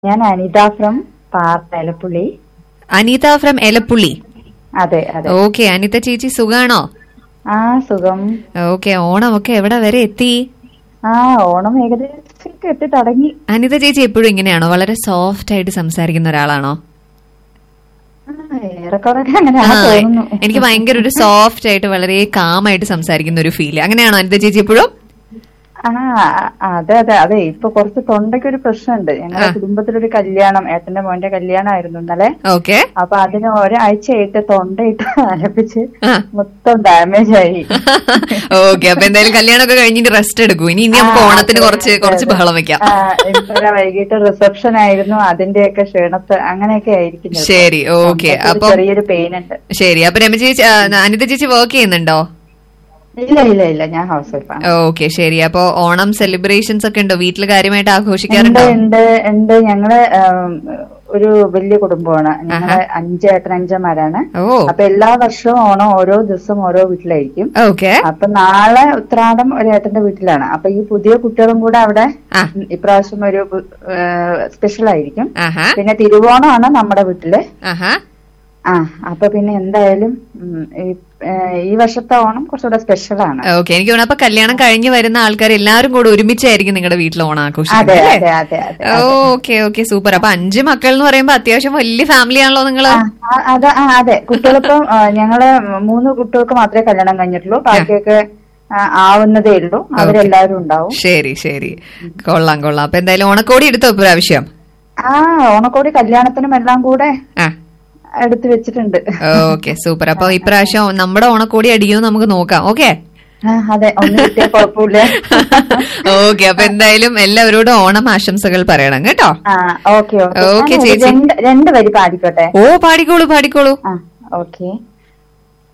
ഞാൻ Anitha from part Elappully Anitha from Elappully അതെ അതെ ഓക്കെ അനിത ചേച്ചി സുഖാണോ ആ സുഖം ഓക്കെ ഓണമൊക്കെ എവിടെ വരെ എത്തി ആ ഓണം ഏകദേശം കെട്ടി തുടങ്ങി അനിത ചേച്ചി എപ്പോഴും ഇങ്ങനെയാണോ വളരെ സോഫ്റ്റ് ആയിട്ട് സംസാരിക്കുന്ന ഒരാളാണോ ആ, ഏറെക്കുറെ അങ്ങനെ ആ, തോന്നുന്നു എനിക്ക് ഭയങ്കര ഒരു സോഫ്റ്റ് ആയിട്ട് വളരെ കാമായിട്ട് സംസാരിക്കുന്ന ഒരു ഫീല് അങ്ങനെയാണോ അനിത ചേച്ചി എപ്പോഴും ആ അതെ അതെ അതെ ഇപ്പൊ കുറച്ച് തൊണ്ടയ്ക്ക് ഒരു പ്രശ്നമുണ്ട് ഞങ്ങളുടെ ആ. കുടുംബത്തിലൊരു കല്യാണം ഏട്ടന്റെ മോന്റെ കല്യാണമായിരുന്നു ഇന്നലെ ഓക്കെ അപ്പൊ അതിന് ഒരാഴ്ചയായിട്ട് തൊണ്ടയിട്ട് ആരംഭിച്ച് ആ. മൊത്തം ഡാമേജ് ആയി ഓക്കെ അപ്പൊ എന്തായാലും കല്യാണമൊക്കെ കഴിഞ്ഞിട്ട് റെസ്റ്റ് എടുക്കൂ ഇനി ഇനി നമുക്ക് ആ, ഓണത്തിന് അതെ, കുറച്ച് അതെ, കുറച്ച് അതെ. ബഹളം വെക്കാം ആ, ഇന്നലെ വൈകിട്ട് റിസപ്ഷൻ ആയിരുന്നു അതിന്റെയൊക്കെ ക്ഷീണത്ത് അങ്ങനെയൊക്കെ ആയിരിക്കും ചിലപ്പോ. ശരി ഓക്കെ തൊണ്ടയ്ക്ക് ഒരു അപ്പൊ ചെറിയൊരു പെയിൻ ഉണ്ട് ശരി അപ്പൊ രമ ചേച്ചി ആ, അനിത ചേച്ചി വർക്ക് ചെയ്യുന്നുണ്ടോ ഇല്ല ഇല്ല ഇല്ല ഞാൻ ഹൗസ് വൈഫാണ് ഓക്കെ ശരി അപ്പൊ ഓണം സെലിബ്രേഷൻസ് ഒക്കെ ഉണ്ടോ വീട്ടിൽ കാര്യമായിട്ട് ഉണ്ട് ആഘോഷിക്കാറുണ്ടോ ഉണ്ട് ഉണ്ട് ഞങ്ങള് ഉം, ഒരു വലിയ കുടുംബമാണ് ഞങ്ങള് അഞ്ച് ഏട്ടൻ അഞ്ചന്മാരാണ് ഓ അപ്പൊ എല്ലാ വർഷവും ഓണം ഓരോ ദിവസം ഓരോ വീട്ടിലായിരിക്കും ഓക്കെ അപ്പൊ നാളെ ഉത്രാടം ഒരു ഏട്ടന്റെ വീട്ടിലാണ് അപ്പൊ ഈ പുതിയ കുട്ടികളും കൂടെ അവിടെ ആ ഇപ്രാവശ്യം ഒരു സ്പെഷ്യൽ ആയിരിക്കും ആഹാ പിന്നെ തിരുവോണമാണ് നമ്മുടെ വീട്ടില് ആഹാ ആ അപ്പൊ പിന്നെ എന്തായാലും ഉം, ഈ- ഏ, ഈ വർഷത്തെ ഓണം കുറച്ചുകൂടെ സ്പെഷ്യൽ ആണ് ഓക്കെ എനിക്ക് തോന്നുന്നു അപ്പൊ കല്യാണം കഴിഞ്ഞ് വരുന്ന ആൾക്കാർ എല്ലാവരും കൂടെ ഒരുമിച്ചായിരിക്കും നിങ്ങളുടെ വീട്ടിൽ ഓണം അതെ ആഘോഷിക്കുന്നത് അതെ അല്ലേ അതെ അതെ ഓക്കെ ഓക്കെ സൂപ്പർ അപ്പൊ അഞ്ച് മക്കൾ എന്ന് പറയുമ്പോ അത്യാവശ്യം വലിയ ഫാമിലി ആണല്ലോ നിങ്ങള് ആ, ആ, അത് ആ, അതെ കുട്ടികളിപ്പം ആ, ഞങ്ങള് മൂന്ന് കുട്ടികൾക്ക് മാത്രമേ കല്യാണം കഴിഞ്ഞിട്ടുള്ളൂ ബാക്കിയൊക്കെ ആ, ആവുന്നതേ ഉള്ളൂ അവരെല്ലാവരും ഉണ്ടാവും ശരി ശരി കൊള്ളാം കൊള്ളാം അപ്പൊ എന്തായാലും ഓണക്കോടി എടുത്തോ ഇപ്രാവശ്യം ആ ഓണക്കോടി കല്യാണത്തിനും എല്ലാം കൂടെ ആ എടുത്തു വെച്ചിട്ടുണ്ട് ഓക്കെ സൂപ്പർ അപ്പൊ ഇപ്രാവശ്യം നമ്മുടെ ഓണക്കോടി അടിക്കുമെന്ന് നമുക്ക് നോക്കാം ഓക്കെ ആ, അതെ ഒന്നും കിട്ടിയ കുഴപ്പമില്ല ഓക്കെ അപ്പൊ എന്തായാലും എല്ലാവരോടും ഓണം ആശംസകൾ പറയണം കേട്ടോ ആ ഓക്കെ Okay, ചേച്ചി. രണ്ട് രണ്ട് വരി പാടിക്കോട്ടെ ഓ പാടിക്കോളൂ പാടിക്കോളൂ ആ ഓക്കെ